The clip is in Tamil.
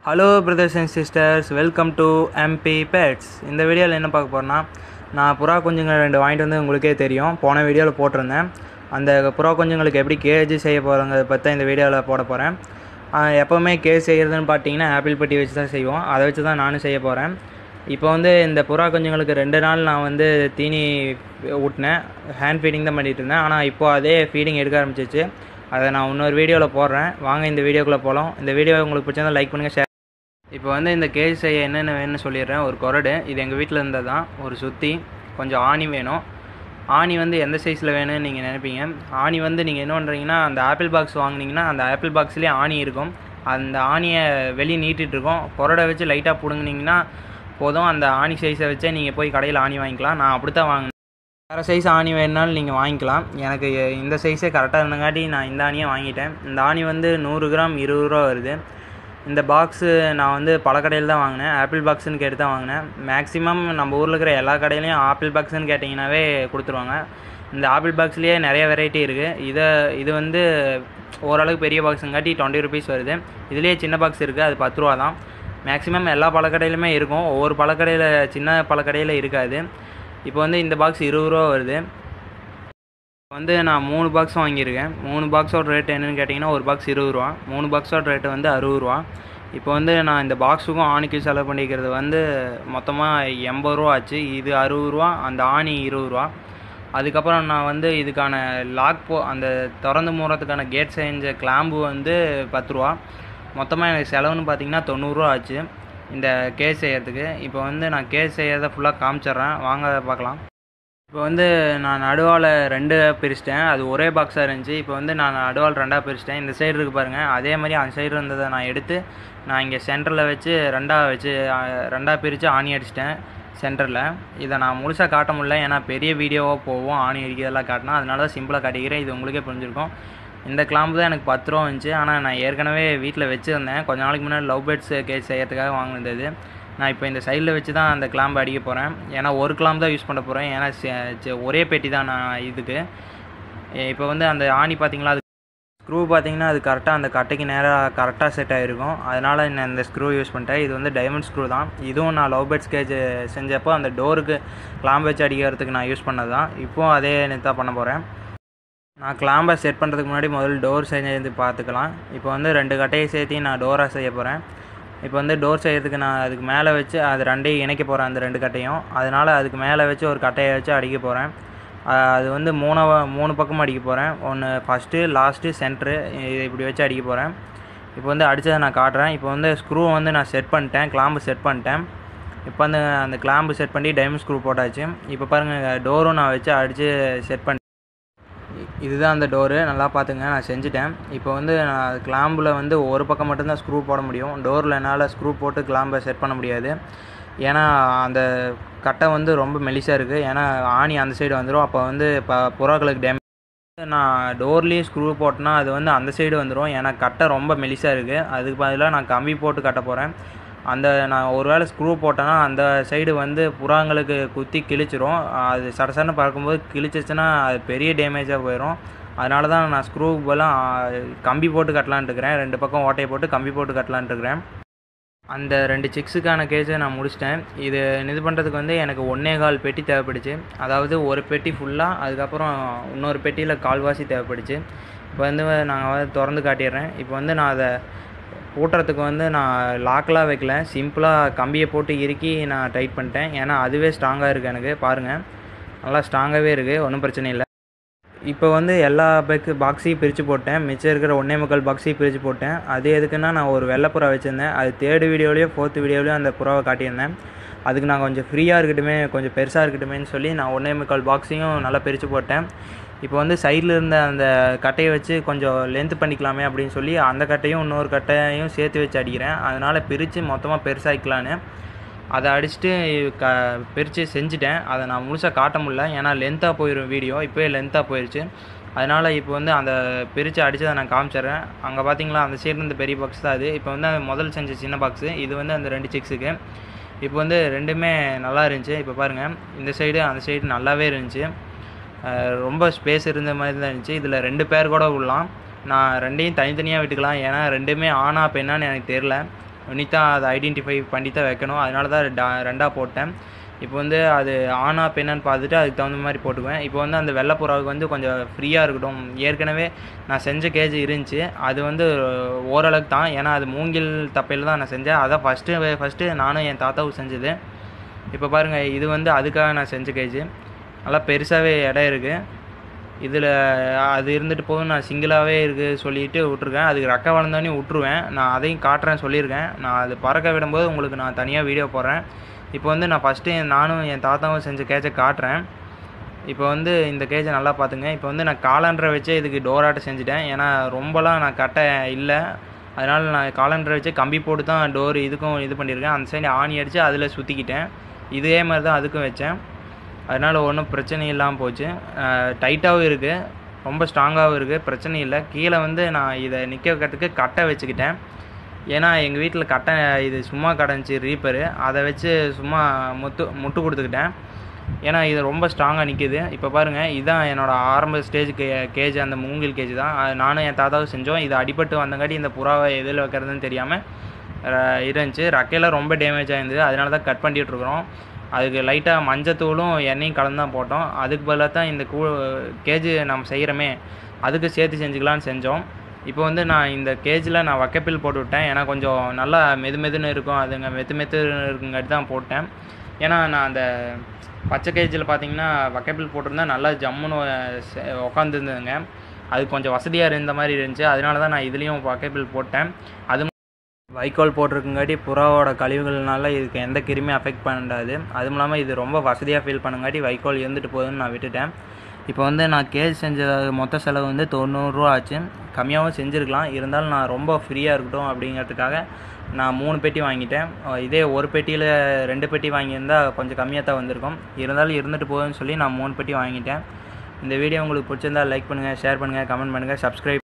hello brothers and sisters welcome to MP pets இந்த வீடியோவில் என்ன பார்க்க போகிறேன்னா நான் புறா குஞ்சுங்கள் ரெண்டு வாங்கிட்டு வந்து உங்களுக்கே தெரியும் போன வீடியோவில் போட்டிருந்தேன் அந்த புறா குஞ்சுங்களுக்கு எப்படி கேஜ் செய்ய போகிறோங்கிறத பற்றி இந்த வீடியோவில் போட போகிறேன் எப்போவுமே கேஜ் செய்கிறதுன்னு பார்த்தீங்கன்னா ஆப்பிள் பெட்டி வச்சு தான் செய்வோம் அதை வச்சு தான் நானும் செய்ய போகிறேன் இப்போ வந்து இந்த புறா குஞ்சுங்களுக்கு ரெண்டு நாள் நான் வந்து தீனி ஊட்டினேன் ஹேண்ட் ஃபீடிங் தான் பண்ணிகிட்டு இருந்தேன் ஆனால் இப்போ அதே ஃபீடிங் எடுக்க ஆரம்பிச்சிச்சு அதை நான் இன்னொரு வீடியோவில் போடுறேன் வாங்க இந்த வீடியோக்குள்ளே போகலாம் இந்த வீடியோ உங்களுக்கு பிடிச்சிருந்தா லைக் பண்ணுங்கள் ஷேர் இப்போ வந்து இந்த கேஜ் செய்ய என்னென்ன வேணும்னு சொல்லிடுறேன் ஒரு கொரடு இது எங்கள் வீட்டில் இருந்தது தான் ஒரு சுற்றி கொஞ்சம் ஆணி வேணும் ஆணி வந்து எந்த சைஸில் வேணும்னு நீங்கள் நினைப்பீங்க ஆணி வந்து நீங்கள் என்ன பண்ணுறீங்கன்னா அந்த ஆப்பிள் பாக்ஸ் வாங்குனீங்கன்னா அந்த ஆப்பிள் பாக்ஸ்லேயே ஆணி இருக்கும் அந்த ஆணியை வெளியே நீட்டிட்டு இருக்கோம் கொரடை வச்சு லைட்டாக பிடுங்குனீங்கன்னா போதும் அந்த ஆணி சைஸை வச்சே நீங்கள் போய் கடையில் ஆணி வாங்கிக்கலாம் நான் அப்படி தான் வாங்கினேன் வேறு சைஸ் ஆணி வேணுனாலும் நீங்கள் வாங்கிக்கலாம் எனக்கு இந்த சைஸே கரெக்டாக இருந்தங்காட்டி நான் இந்த ஆணியை வாங்கிட்டேன் இந்த ஆணி வந்து நூறு கிராம் இருபது ரூபா வருது இந்த பாக்ஸு நான் வந்து பல கடையில் தான் வாங்கினேன் ஆப்பிள் பாக்ஸுன்னு கேட்டு தான் வாங்கினேன் மேக்ஸிமம் நம்ம ஊரில் இருக்கிற எல்லா கடையிலையும் ஆப்பிள் பாக்ஸுன்னு கேட்டிங்கனாவே கொடுத்துருவாங்க இந்த ஆப்பிள் பாக்ஸ்லேயே நிறைய வெரைட்டி இருக்குது இதை இது வந்து ஓரளவுக்கு பெரிய பாக்ஸுங்காட்டி டுவெண்ட்டி ருபீஸ் வருது இதுலேயே சின்ன பாக்ஸ் இருக்குது அது பத்து ரூபா தான் மேக்ஸிமம் எல்லா பழக்கடையிலுமே இருக்கும் ஒவ்வொரு பழக்கடையில் சின்ன பழக்கடையில் இருக்காது இப்போ வந்து இந்த பாக்ஸ் இருபது ரூபா வருது வந்து நான் மூணு பாக்ஸ் வாங்கியிருக்கேன் மூணு பாக்ஸோட ரேட் என்னென்னு கேட்டிங்கன்னா ஒரு பாக்ஸ் இருபது ரூபா மூணு பாக்ஸோட ரேட்டு வந்து அறுபது ரூபா இப்போ வந்து நான் இந்த பாக்ஸுக்கும் ஆணிக்கு செலவு பண்ணிக்கிறது வந்து மொத்தமாக எண்பது ரூபா ஆச்சு இது அறுபது ரூபா அந்த ஆணி இருபது ரூபா அதுக்கப்புறம் நான் வந்து இதுக்கான லாக் போ அந்த திறந்து மூடுறதுக்கான கேட் செஞ்ச கிளாம்பு வந்து பத்து ரூபா மொத்தமாக எனக்கு செலவுன்னு பார்த்தீங்கன்னா தொண்ணூறுரூவா ஆச்சு இந்த கேஸ் செய்யறதுக்கு இப்போ வந்து நான் கேஸ் செய்யறதை ஃபுல்லாக காமிச்சிட்றேன் வாங்க பார்க்கலாம் இப்போ வந்து நான் நடுவால் ரெண்டு பிரிச்சிட்டேன் அது ஒரே பாக்ஸாக இருந்துச்சு இப்போ வந்து நான் நடுவால் ரெண்டாக பிரிச்சிட்டேன் இந்த சைடு இருக்குது பாருங்கள் அதே மாதிரி அந்த சைடு இருந்ததை நான் எடுத்து நான் இங்கே சென்டரில் வச்சு ரெண்டாக வச்சு ரெண்டாக பிரித்து ஆணி அடிச்சிட்டேன் சென்டரில் இதை நான் முழுசாக காட்ட முடியல ஏன்னா பெரிய வீடியோவாக போவோம் ஆணி அடிக்கிறதெல்லாம் காட்டினா அதனால தான் சிம்பிளாக காட்டிக்கிறேன் இது உங்களுக்கே புரிஞ்சிருக்கும் இந்த கிளாம்பு தான் எனக்கு பத்து ரூபா வந்துச்சு ஆனால் நான் ஏற்கனவே வீட்டில் வச்சுருந்தேன் கொஞ்ச நாளைக்கு முன்னாடி லவ் பேர்ட்ஸ் கேஸ் செய்யறதுக்காக வாங்கினது நான் இப்போ இந்த சைடில் வச்சு தான் அந்த கிளாம்பு அடிக்க போகிறேன் ஏன்னா ஒரு கிளாம்பு தான் யூஸ் பண்ண போகிறேன் ஏன்னா ஒரே பெட்டி தான் நான் இதுக்கு இப்போ வந்து அந்த ஆணி பார்த்தீங்களா அது ஸ்க்ரூ பார்த்தீங்கன்னா அது கரெக்டாக அந்த கட்டைக்கு நேராக கரெக்டாக செட் ஆகிருக்கும் அதனால் நான் இந்த ஸ்க்ரூ யூஸ் பண்ணிட்டேன் இது வந்து டைமண்ட் ஸ்க்ரூ தான் இதுவும் நான் லவ் பேர்ட்ஸ் கேஜ் செஞ்சப்போ அந்த டோருக்கு கிளாம்பு வச்சு அடிக்கிறதுக்கு நான் யூஸ் பண்ணது தான் இப்போவும் அதே தான் பண்ண போகிறேன் நான் கிளாம்பை செட் பண்ணுறதுக்கு முன்னாடி முதல்ல டோர் செஞ்சு பார்த்துக்கலாம் இப்போ வந்து ரெண்டு கட்டையை சேர்த்து நான் டோராக செய்ய போகிறேன் இப்போ வந்து டோர் செய்யறதுக்கு நான் அதுக்கு மேலே வச்சு அது ரெண்டையும் இணைக்க போகிறேன் அந்த ரெண்டு கட்டையும் அதனால் அதுக்கு மேலே வச்சு ஒரு கட்டையை வச்சு அடிக்க போகிறேன் அது வந்து மூணாவ மூணு பக்கம் அடிக்க போகிறேன் ஒன்று ஃபஸ்ட்டு லாஸ்ட்டு சென்ட்ரு இது இப்படி வச்சு அடிக்க போகிறேன் இப்போ வந்து அடித்ததை நான் காட்டுறேன் இப்போ வந்து ஸ்க்ரூ வந்து நான் செட் பண்ணிட்டேன் கிளாம்பு செட் பண்ணிட்டேன் இப்போ வந்து அந்த கிளாம்பு செட் பண்ணி டைமண்ட் ஸ்க்ரூ போட்டாச்சு இப்போ பாருங்கள் டோரும் நான் வச்சு அடித்து செட் பண்ணி இதுதான் அந்த டோரு நல்லா பார்த்துங்க நான் செஞ்சுட்டேன் இப்போ வந்து நான் கிளாம்பில் வந்து ஒரு பக்கம் மட்டும்தான் ஸ்க்ரூ போட முடியும் டோரில் என்னால் ஸ்க்ரூ போட்டு கிளாம்பை செட் பண்ண முடியாது ஏன்னா அந்த கட்டை வந்து ரொம்ப மெலிசாக இருக்குது ஏன்னா ஆணி அந்த சைடு வந்துடும் அப்போ வந்து இப்போ புறாக்களுக்கு டேமேஜ் நான் டோர்லேயே ஸ்க்ரூ போட்டேன்னா அது வந்து அந்த சைடு வந்துடும் ஏன்னா கட்டை ரொம்ப மெலிசாக இருக்குது அதுக்கு பதிலாக நான் கம்பி போட்டு கட்ட போகிறேன் அந்த நான் ஒரு வேளை ஸ்க்ரூ போட்டேன்னா அந்த சைடு வந்து புறாங்களுக்கு குத்தி கிழிச்சிரும் அது சடசடன்னு பார்க்கும்போது கிழிச்சிச்சுன்னா அது பெரிய டேமேஜாக போயிடும் அதனால தான் நான் ஸ்க்ரூ பதிலாக கம்பி போட்டு கட்டலான்ட்டு இருக்கிறேன் ரெண்டு பக்கம் ஓட்டையை போட்டு கம்பி போட்டு கட்டலான்ட்டு இருக்கிறேன் அந்த ரெண்டு சிக்ஸுக்கான கேஜை நான் முடிச்சிட்டேன் இது இது பண்ணுறதுக்கு வந்து எனக்கு ஒன்றே கால் பெட்டி தேவைப்படுச்சு அதாவது ஒரு பெட்டி ஃபுல்லாக அதுக்கப்புறம் இன்னொரு பெட்டியில் கால்வாசி தேவைப்படுச்சு இப்போ வந்து நான் வந்து திறந்து காட்டிடுறேன் இப்போ வந்து நான் அதை பூட்டுறதுக்கு வந்து நான் லாக்கெலாம் வைக்கல சிம்பிளாக கம்பியை போட்டு இறுக்கி நான் டைட் பண்ணிட்டேன் ஏன்னா அதுவே ஸ்ட்ராங்காக இருக்குது எனக்கு பாருங்கள் நல்லா ஸ்ட்ராங்காகவே இருக்குது ஒன்றும் பிரச்சனை இல்லை இப்போ வந்து எல்லா பேக்கு பாக்ஸையும் பிரித்து போட்டேன் மிச்சம் இருக்கிற ஒன்றே முக்கால் பாக்ஸையும் பிரித்து போட்டேன் அது எதுக்குன்னா நான் ஒரு வெள்ளைப்புறா வச்சுருந்தேன் அது தேர்டு வீடியோலேயோ ஃபோர்த்து வீடியோலேயோ அந்த புறாவை காட்டியிருந்தேன் அதுக்கு நான் கொஞ்சம் ஃப்ரீயாக இருக்கட்டுமே கொஞ்சம் பெருசாக இருக்கட்டுமேன்னு சொல்லி நான் ஒன்றே முக்கால் பாக்ஸையும் நல்லா பிரித்து போட்டேன் இப்போ வந்து சைடில் இருந்த அந்த கட்டையை வச்சு கொஞ்சம் லென்த் பண்ணிக்கலாமே அப்படின்னு சொல்லி அந்த கட்டையும் இன்னொரு கட்டையும் சேர்த்து வச்சு அடிக்கிறேன் அதனால் பிரித்து மொத்தமாக பெருசாகிக்கலான்னு அதை அடிச்சுட்டு க பிரித்து செஞ்சுட்டேன் அதை நான் முழுசாக காட்ட முடியல ஏன்னா லென்த்தாக போயிடும் வீடியோ இப்போயே லென்த்தாக போயிடுச்சு அதனால் இப்போ வந்து அந்த பிரித்து அடித்ததை நான் காமிச்சிட்றேன் அங்கே பார்த்தீங்களா அந்த சைடு இருந்த பெரிய பாக்ஸ் தான் அது இப்போ வந்து முதல் செஞ்ச சின்ன பாக்ஸு இது வந்து அந்த ரெண்டு சிக்ஸுக்கு இப்போ வந்து ரெண்டுமே நல்லா இருந்துச்சு இப்போ பாருங்கள் இந்த சைடு அந்த சைடு நல்லாவே இருந்துச்சு ரொம்ப ஸ்பேஸ் இருந்த மாதிரி தான் இருந்துச்சு இதில் ரெண்டு பேர் கூட விடலாம் நான் ரெண்டையும் தனித்தனியாக விட்டுக்கலாம் ஏன்னா ரெண்டுமே ஆனா பெண்ணான்னு எனக்கு தெரில நீட்டாக அதை ஐடென்டிஃபை பண்ணி தான் வைக்கணும் அதனால தான் டா ரெண்டாக போட்டேன் இப்போ வந்து அது ஆனா பெண்ணான்னு பார்த்துட்டு அதுக்கு தகுந்த மாதிரி போட்டுக்குவேன் இப்போ வந்து அந்த வெள்ளை புறாவுக்கு வந்து கொஞ்சம் ஃப்ரீயாக இருக்கட்டும் ஏற்கனவே நான் செஞ்ச கேஜ் இருந்துச்சு அது வந்து ஓரளவுக்கு தான் ஏன்னா அது மூங்கில் தப்பையில் தான் நான் செஞ்சேன் அதான் ஃபஸ்ட்டு ஃபஸ்ட்டு நானும் என் தாத்தாவும் செஞ்சது இப்போ பாருங்கள் இது வந்து அதுக்காக நான் செஞ்ச கேஜ் நல்லா பெருசாகவே இடம் இருக்குது இதில் அது இருந்துட்டு போதும் நான் சிங்கிளாகவே இருக்குது சொல்லிட்டு விட்ருக்கேன் அதுக்கு ரெக்கை வளர்ந்தோடனே விட்ருவேன் நான் அதையும் காட்டுறேன் சொல்லியிருக்கேன் நான் அது பறக்க விடும்போது உங்களுக்கு நான் தனியாக வீடியோ போடுறேன் இப்போ வந்து நான் ஃபஸ்ட்டு நானும் என் தாத்தாவும் செஞ்ச கேஜை காட்டுறேன் இப்போ வந்து இந்த கேஜை நல்லா பார்த்துங்க இப்போ வந்து நான் காலண்டரை வச்சே இதுக்கு டோராட்ட செஞ்சுட்டேன் ஏன்னா ரொம்பலாம் நான் கட்ட இல்லை அதனால் நான் காலண்டரை வச்சு கம்பி போட்டு தான் டோர் இதுக்கும் இது பண்ணியிருக்கேன் அந்த சைடு ஆணி அடித்து அதில் சுற்றிக்கிட்டேன் இதே மாதிரி தான் அதுக்கும் வச்சேன் அதனால் ஒன்றும் பிரச்சனை இல்லாமல் போச்சு டைட்டாகவும் இருக்குது ரொம்ப ஸ்ட்ராங்காகவும் இருக்குது பிரச்சனை இல்லை கீழே வந்து நான் இதை நிற்க வைக்கிறதுக்கு கட்டை வச்சுக்கிட்டேன் ஏன்னா எங்கள் வீட்டில் கட்டை இது சும்மா கிடந்துச்சு ரீப்பரு அதை வச்சு சும்மா முத்து முட்டு கொடுத்துக்கிட்டேன் ஏன்னா இது ரொம்ப ஸ்ட்ராங்காக நிற்கிது இப்போ பாருங்கள் இதுதான் என்னோடய ஆரம்ப ஸ்டேஜ் கே கேஜ் அந்த மூங்கில் கேஜ் தான் அது நானும் என் தாத்தாவும் செஞ்சோம் இது அடிபட்டு வந்தங்காட்டி இந்த புறாவை எதில் வைக்கிறதுன்னு தெரியாமல் இருந்துச்சு ரக்கையில் ரொம்ப டேமேஜ் ஆயிருந்தது அதனால தான் கட் பண்ணிகிட்ருக்குறோம் அதுக்கு லைட்டாக மஞ்சத்தூளும் எண்ணெயும் கலந்து தான் போட்டோம் அதுக்கு பதிலாக தான் இந்த கூ கேஜ் நம்ம செய்கிறோமே அதுக்கு சேர்த்து செஞ்சுக்கலான்னு செஞ்சோம் இப்போ வந்து நான் இந்த கேஜில் நான் வக்கப்பில் போட்டு விட்டேன் ஏன்னா கொஞ்சம் நல்லா மெது மெதுன்னு இருக்கும் அதுங்க மெத்து மெத்து இருக்குங்காட்டி தான் போட்டேன் ஏன்னா நான் அந்த பச்சை கேஜில் பார்த்தீங்கன்னா வக்கப்பில் போட்டிருந்தா நல்லா ஜம்முன்னு உட்காந்துருந்ததுங்க அது கொஞ்சம் வசதியாக இருந்த மாதிரி இருந்துச்சு அதனால தான் நான் இதுலேயும் வக்கப்பில் போட்டேன் அது வைக்கோல் போட்டிருக்குங்காட்டி புறாவோட கழிவுகள்னால இதுக்கு எந்த கிருமியும் அஃபெக்ட் பண்ணாது அதுவும் இல்லாமல் இது ரொம்ப வசதியாக ஃபீல் பண்ணுங்காட்டி வைக்கோல் இருந்துட்டு போகுதுன்னு நான் விட்டுட்டேன் இப்போ வந்து நான் கேஜ் செஞ்ச மொத்த செலவு வந்து தொண்ணூறுரூவா ஆச்சு கம்மியாகவும் செஞ்சுருக்கலாம் இருந்தாலும் நான் ரொம்ப ஃப்ரீயாக இருக்கட்டும் அப்படிங்கிறதுக்காக நான் மூணு பெட்டி வாங்கிட்டேன் இதே ஒரு பெட்டியில் ரெண்டு பெட்டி வாங்கியிருந்தால் கொஞ்சம் கம்மியாக தான் வந்திருக்கும் இருந்தாலும் இருந்துட்டு போகுதுன்னு சொல்லி நான் மூணு பெட்டி வாங்கிட்டேன் இந்த வீடியோ உங்களுக்கு பிடிச்சிருந்தால் லைக் பண்ணுங்கள் ஷேர் பண்ணுங்கள் கமெண்ட் பண்ணுங்கள் சப்ஸ்கிரைப்